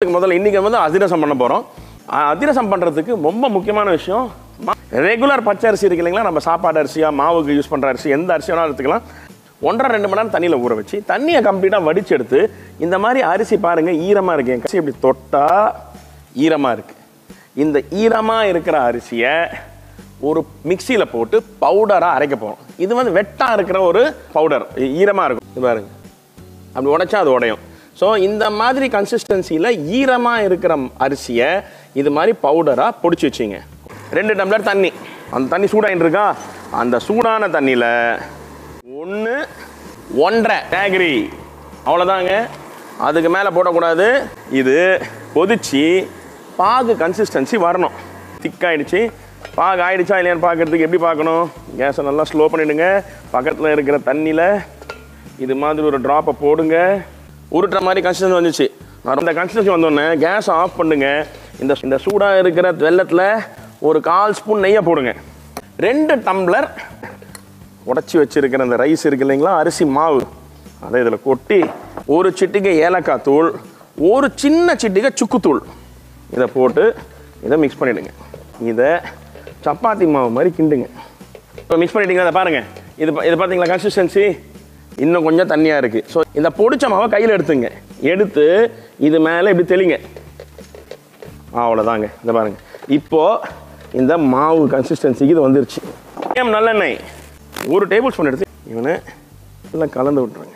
பண்ணுறதுக்கு முதல்ல இன்றைக்கி வந்து அதிரசம் பண்ண போகிறோம் அதிரசம் பண்ணுறதுக்கு ரொம்ப முக்கியமான விஷயம் ரெகுலர் பச்சை அரிசி இருக்கு இல்லைங்களா நம்ம சாப்பாடு அரிசியாக மாவுக்கு யூஸ் பண்ணுற அரிசி எந்த அரிசி வேணாலும் எடுத்துக்கலாம் ஒன்றரை ரெண்டு மணி நேரம் தண்ணியில் ஊற வச்சு தண்ணியை கம்ப்ளீட்டாக வடிச்சு எடுத்து இந்த மாதிரி அரிசி பாருங்கள் ஈரமாக இருக்கு என் கசி இப்படி தொட்டால் ஈரமாக இருக்குது இந்த ஈரமாக இருக்கிற அரிசியை ஒரு மிக்சியில் போட்டு பவுடராக அரைக்க போகிறோம் இது வந்து வெட்டாக இருக்கிற ஒரு பவுடர் ஈரமாக இருக்கும் இது பாருங்க அப்படி உடைச்சா அது உடையும் ஸோ இந்த மாதிரி கன்சிஸ்டன்சியில் ஈரமாக இருக்கிற அரிசியை இது மாதிரி பவுடராக பொடிச்சு வச்சிங்க ரெண்டு டம்ளர் தண்ணி அந்த தண்ணி சூடாயின்னு இருக்கா அந்த சூடான தண்ணியில் ஒன்று ஒன்றரை டேகிரி அவ்வளோதாங்க அதுக்கு மேலே போடக்கூடாது இது கொதிச்சு பாகு கன்சிஸ்டன்சி வரணும் திக்காயிடுச்சு பாகு ஆயிடுச்சா இல்லையான்னு பார்க்கறதுக்கு எப்படி பார்க்கணும் கேஸை நல்லா ஸ்லோ பண்ணிவிடுங்க பக்கத்தில் இருக்கிற தண்ணியில் இது மாதிரி ஒரு ட்ராப்பை போடுங்க உருட்டுற மாதிரி கன்சிஸ்டன்சி வந்துச்சு அந்த கன்சிஸ்டன்சி வந்தோடனே கேஸை ஆஃப் பண்ணுங்க இந்த இந்த சூடாக இருக்கிற வெள்ளத்தில் ஒரு கால் ஸ்பூன் நெய்யை போடுங்க ரெண்டு டம்ளர் உடச்சி வச்சிருக்கிற அந்த ரைஸ் இருக்கு இல்லைங்களா அரிசி மாவு அதை இதில் கொட்டி ஒரு சிட்டிகை ஏலக்காய் தூள் ஒரு சின்ன சிட்டிகை சுக்குத்தூள் இதை போட்டு இதை மிக்ஸ் பண்ணிவிடுங்க இதை சப்பாத்தி மாவு மாதிரி கிண்டுங்க இப்போ மிக்ஸ் பண்ணிட்டீங்களா அதை பாருங்கள் இது பா- இது பார்த்தீங்களா கன்சிஸ்டன்சி இன்னும் கொஞ்சம் தண்ணியாக இருக்குது ஸோ இந்த பொடிச்ச மாவை கையில் எடுத்துங்க எடுத்து இது மேலே இப்படி தெளிங்க அவ்வளோதாங்க இந்த பாருங்க இப்போ இந்த மாவு கன்சிஸ்டன்சிக்கு இது வந்துருச்சு ஏன் நல்லெண்ணெய் ஒரு டேபிள் ஸ்பூன் எடுத்து இவனை எல்லாம் கலந்து விட்ருங்க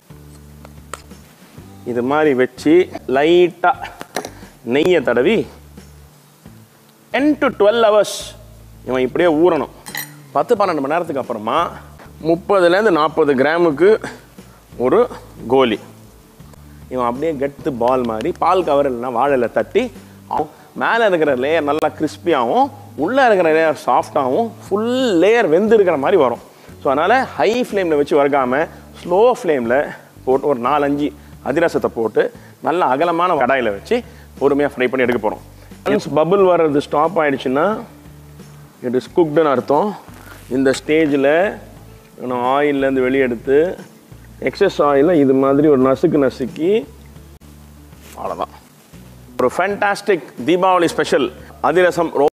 இது மாதிரி வச்சு லைட்டாக நெய்யை தடவி டென் டு டுவெல் ஹவர்ஸ் இவன் இப்படியே ஊறணும் பத்து பன்னெண்டு மணி நேரத்துக்கு அப்புறமா முப்பதுலேருந்து நாற்பது கிராமுக்கு ஒரு கோலி இவன் அப்படியே கெட்டு பால் மாதிரி பால் கவர் இல்லைன்னா வாழையில தட்டி அவன் மேலே இருக்கிற லேயர் நல்லா கிறிஸ்பியாகவும் உள்ளே இருக்கிற லேயர் சாஃப்டாகவும் ஃபுல் லேயர் வெந்து இருக்கிற மாதிரி வரும் ஸோ அதனால் ஹை ஃப்ளேமில் வச்சு வறுக்காமல் ஸ்லோ ஃப்ளேமில் போட்டு ஒரு நாலஞ்சு அதிரசத்தை போட்டு நல்ல அகலமான கடாயில் வச்சு பொறுமையாக ஃப்ரை பண்ணி எடுக்க போகிறோம் ஒன்ஸ் பபுள் வர்றது ஸ்டாப் ஆயிடுச்சுன்னா இட் இஸ் குக்டுன்னு அர்த்தம் இந்த ஸ்டேஜில் நான் ஆயிலேருந்து வெளியே எடுத்து எக்ஸஸ் ஆயிலை இது மாதிரி ஒரு நசுக்கு நசுக்கி அவ்வளோதான் ஒரு ஃபேண்டாஸ்டிக் தீபாவளி ஸ்பெஷல் அதிரசம் ரொம்ப